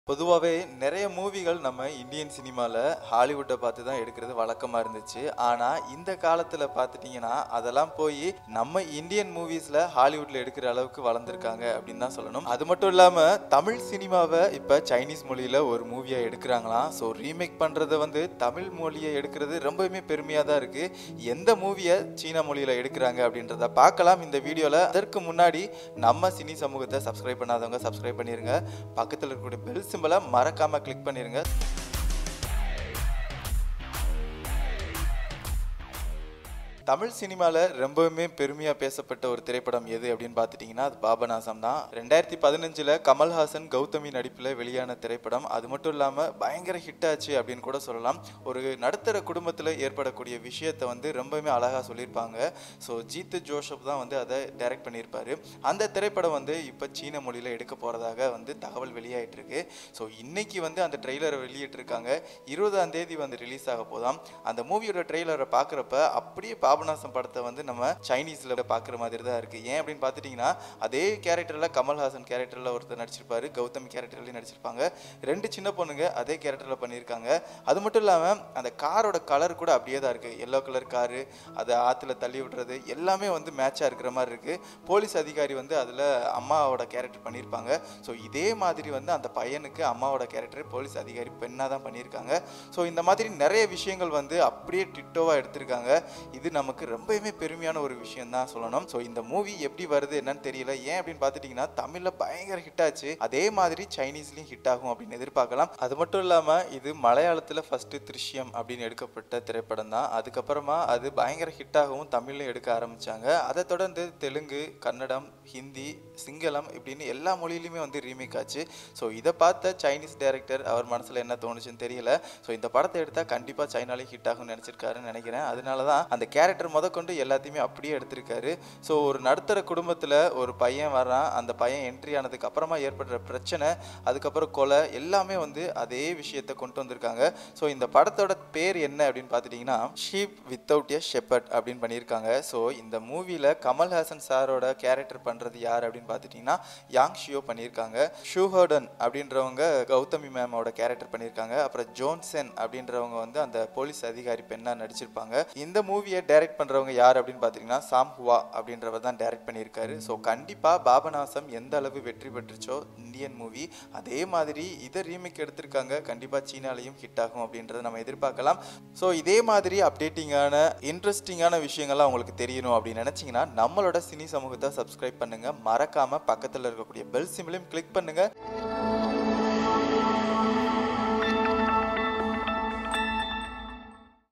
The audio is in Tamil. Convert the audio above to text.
பொதுவாகவே நிறைய மூவிகள் நம்ம இந்தியன் சினிமாவில் ஹாலிவுட்டை பார்த்து தான் எடுக்கிறது வழக்கமாக இருந்துச்சு ஆனால் இந்த காலத்தில் பார்த்துட்டிங்கன்னா அதெல்லாம் போய் நம்ம இந்தியன் மூவிஸில் ஹாலிவுட்டில் எடுக்கிற அளவுக்கு வளர்ந்துருக்காங்க அப்படின்னு தான் சொல்லணும் அது மட்டும் இல்லாமல் தமிழ் சினிமாவை இப்போ சைனீஸ் மொழியில் ஒரு மூவியாக எடுக்கிறாங்களாம் ஸோ ரீமேக் பண்ணுறத வந்து தமிழ் மொழியை எடுக்கிறது ரொம்பவுமே பெருமையாக தான் இருக்குது எந்த மூவியை சீன மொழியில் எடுக்கிறாங்க அப்படின்றத பார்க்கலாம் இந்த வீடியோவில் அதற்கு முன்னாடி நம்ம சினி சமூகத்தை சப்ஸ்கிரைப் பண்ணாதவங்க சப்ஸ்கிரைப் பண்ணிருங்க பக்கத்தில் இருக்கக்கூடிய பெல் சிம்பலை மறக்காமல் கிளிக் பண்ணிருங்க தமிழ் சினிமாவில் ரொம்பவுமே பெருமையாக பேசப்பட்ட ஒரு திரைப்படம் எது அப்படின்னு பார்த்துட்டிங்கன்னா அது பாபநாசம் தான் ரெண்டாயிரத்தி பதினஞ்சில் கமல்ஹாசன் கௌதமி நடிப்பில் வெளியான திரைப்படம் அது மட்டும் இல்லாமல் பயங்கர ஹிட் ஆச்சு அப்படின்னு கூட சொல்லலாம் ஒரு நடுத்தர குடும்பத்தில் ஏற்படக்கூடிய விஷயத்தை வந்து ரொம்பவுமே அழகாக சொல்லியிருப்பாங்க ஸோ ஜீத்து ஜோஷப் தான் வந்து அதை டைரக்ட் பண்ணியிருப்பாரு அந்த திரைப்படம் வந்து இப்போ சீன மொழியில் எடுக்க போகிறதாக வந்து தகவல் வெளியாயிட்டு இருக்கு ஸோ இன்னைக்கு வந்து அந்த ட்ரெய்லரை வெளியிட்டிருக்காங்க இருபதாம் தேதி வந்து ரிலீஸ் ஆக போதாம் அந்த மூவியோட ட்ரெய்லரை பார்க்குறப்ப அப்படியே பாபநாசம் படத்தை வந்து நம்ம சைனீஸில் பார்க்குற மாதிரி தான் இருக்குது ஏன் அப்படின்னு பார்த்துட்டிங்கன்னா அதே கேரக்டரில் கமல்ஹாசன் கேரக்டரில் ஒருத்தர் நடிச்சிருப்பாரு கௌதம் கேரக்டர்லையும் நடிச்சிருப்பாங்க ரெண்டு சின்ன பொண்ணுங்க அதே கேரக்டரில் பண்ணியிருக்காங்க அது மட்டும் இல்லாமல் அந்த காரோட கலர் கூட அப்படியே தான் இருக்குது எல்லோ கலர் காரு அதை ஆற்றுல தள்ளி விடுறது எல்லாமே வந்து மேட்சாக இருக்கிற மாதிரி இருக்குது போலீஸ் அதிகாரி வந்து அதில் அம்மாவோட கேரக்டர் பண்ணியிருப்பாங்க ஸோ இதே மாதிரி வந்து அந்த பையனுக்கு அம்மாவோட கேரக்டர் போலீஸ் அதிகாரி பெண்ணாக தான் பண்ணியிருக்காங்க ஸோ இந்த மாதிரி நிறைய விஷயங்கள் வந்து அப்படியே டிட்டோவாக எடுத்திருக்காங்க இது நமக்கு ரொம்பவுமே பெருமையான ஒரு விஷயம் தான் சொல்லணும் ஸோ இந்த மூவி எப்படி வருது என்னன்னு தெரியல ஏன் அப்படின்னு பார்த்துட்டிங்கன்னா தமிழில் பயங்கர ஹிட் ஆச்சு அதே மாதிரி சைனீஸ்லையும் ஹிட் ஆகும் அப்படின்னு எதிர்பார்க்கலாம் அது மட்டும் இல்லாமல் இது மலையாளத்தில் ஃபஸ்ட்டு திருஷ்யம் அப்படின்னு எடுக்கப்பட்ட திரைப்படம் தான் அதுக்கப்புறமா அது பயங்கர ஹிட் ஆகவும் தமிழ்லையும் எடுக்க ஆரம்பிச்சாங்க அதை தொடர்ந்து தெலுங்கு கன்னடம் ஹிந்தி சிங்களம் இப்படின்னு எல்லா மொழியிலுமே வந்து ரீமேக் ஆச்சு ஸோ இதை பார்த்த சைனீஸ் டைரக்டர் அவர் மனசில் என்ன தோணுச்சுன்னு தெரியல ஸோ இந்த படத்தை எடுத்தால் கண்டிப்பாக சைனாலையும் ஹிட் ஆகும்னு நினச்சிருக்காருன்னு நினைக்கிறேன் அதனால தான் அந்த கேரக்டர் முதற்கொண்டு எல்லாத்தையுமே அப்படியே எடுத்திருக்காரு ஸோ ஒரு நடுத்தர குடும்பத்தில் ஒரு பையன் வரான் அந்த பையன் என்ட்ரி ஆனதுக்கு அப்புறமா ஏற்படுற பிரச்சனை அதுக்கப்புறம் கொலை எல்லாமே வந்து அதே விஷயத்தை கொண்டு வந்திருக்காங்க ஸோ இந்த படத்தோட பேர் என்ன அப்படின்னு பார்த்துட்டிங்கன்னா ஷீப் வித்தவுட் எ ஷெப்பர்ட் அப்படின்னு பண்ணியிருக்காங்க ஸோ இந்த மூவியில் கமல்ஹாசன் சாரோட கேரக்டர் பண்ணுறது யார் அப்படின்னு பார்த்துட்டிங்கன்னா யாங் ஷியோ பண்ணியிருக்காங்க ஷூஹர்டன் அப்படின்றவங்க கௌதமி மேமோட கேரக்டர் பண்ணியிருக்காங்க அப்புறம் ஜோன்சன் அப்படின்றவங்க வந்து அந்த போலீஸ் அதிகாரி பெண்ணாக நடிச்சிருப்பாங்க இந்த மூவியை டைரக்ட் பண்ணுறவங்க யார் அப்படின்னு பார்த்தீங்கன்னா சாம் ஹுவா அப்படின்றவர் தான் டைரக்ட் பண்ணியிருக்காரு ஸோ கண்டிப்பாக பாபநாசம் எந்த அளவு வெற்றி பெற்றுச்சோ இந்தியன் மூவி அதே மாதிரி இதை ரீமேக் எடுத்திருக்காங்க கண்டிப்பாக சீனாலையும் ஹிட் ஆகும் அப்படின்றத நம்ம எதிர்பார்க்கலாம் ஸோ இதே மாதிரி அப்டேட்டிங்கான இன்ட்ரெஸ்டிங்கான விஷயங்கள்லாம் உங்களுக்கு தெரியணும் அப்படின்னு நினச்சிங்கன்னா நம்மளோட சினி சமூகத்தை சப்ஸ்கிரைப் பண்ணுங்கள் மறக்காமல் பக்கத்தில் இருக்கக்கூடிய பெல் சிம்லையும் கிளிக் பண்ணுங்கள்